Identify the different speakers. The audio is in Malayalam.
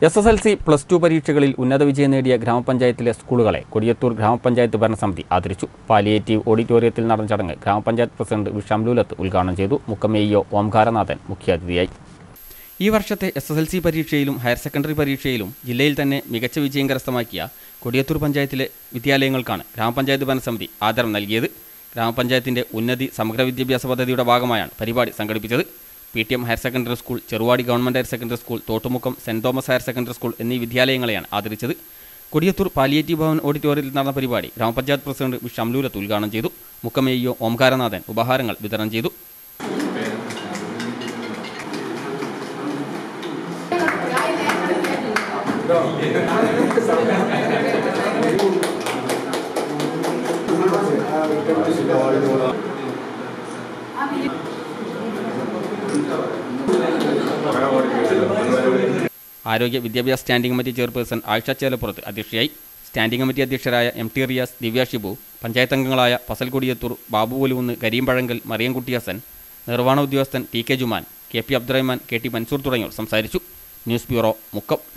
Speaker 1: S S L C plus two പരീക്ഷകളിൽ ഉന്നത വിജയം നേടിയ ഗ്രാമപഞ്ചായത്തിലെ സ്കൂളുകളെ കൊടിയത്തൂർ ഗ്രാമപഞ്ചായത്ത് ഭരണസമിതി ആദരിച്ചു പാലിയേറ്റീവ് ഓഡിറ്റോറിയത്തിൽ നടന്ന ചടങ്ങ് ഗ്രാമപഞ്ചായത്ത് പ്രസിഡന്റ് വിഷാംലൂലത്ത് ഉദ്ഘാടനം ചെയ്തു മുക്കമേയോ ഓംകാരനാഥൻ മുഖ്യാതിഥിയായി ഈ വർഷത്തെ എസ് എസ് എൽ സി പരീക്ഷയിലും ഹയർ സെക്കൻഡറി പരീക്ഷയിലും ജില്ലയിൽ തന്നെ മികച്ച വിജയം കരസ്ഥമാക്കിയ കൊടിയത്തൂർ പഞ്ചായത്തിലെ വിദ്യാലയങ്ങൾക്കാണ് ഗ്രാമപഞ്ചായത്ത് ഭരണസമിതി ആദരം നൽകിയത് ഗ്രാമപഞ്ചായത്തിന്റെ ഉന്നതി സമഗ്ര വിദ്യാഭ്യാസ പദ്ധതിയുടെ ഭാഗമായാണ് പരിപാടി സംഘടിപ്പിച്ചത് P T M higher secondary school Cheruvadi government higher secondary school Thottumukkam saint Thomas higher secondary school എന്നീ വിദ്യാലയങ്ങളെയാണ് ആദരിച്ചത് കൊടിയത്തൂർ പാലിയേറ്റീവ് ഭവൻ ഓഡിറ്റോറിയത്തിൽ നടന്ന പരിപാടി ഗ്രാമപഞ്ചായത്ത് പ്രസിഡന്റ് വി ഷംലൂലത്ത് ഉദ്ഘാടനം ചെയ്തു മുക്കമേയോ ഓംകാരനാഥൻ ഉപഹാരങ്ങൾ വിതരണം ചെയ്തു ആരോഗ്യ വിദ്യാഭ്യാസ standing committee chairperson Ayisha Chelappurath അധ്യക്ഷയായി സ്റ്റാൻഡിംഗ് കമ്മിറ്റി അധ്യക്ഷരായ എം ടി റിയാസ് ദിവ്യ ഷിബു പഞ്ചായത്ത് അംഗങ്ങളായ ഫസൽ കൊടിയത്തൂർ ബാബു പോലുവുന്ന് കരീം പഴങ്കൽ മറിയംകുട്ടി ഹസൻ നിർവ്വഹണ ഉദ്യോഗസ്ഥൻ T K Juman K P Abdurahman K T Mansoor തുടങ്ങിയവർ സംസാരിച്ചു ന്യൂസ് ബ്യൂറോ മുക്കം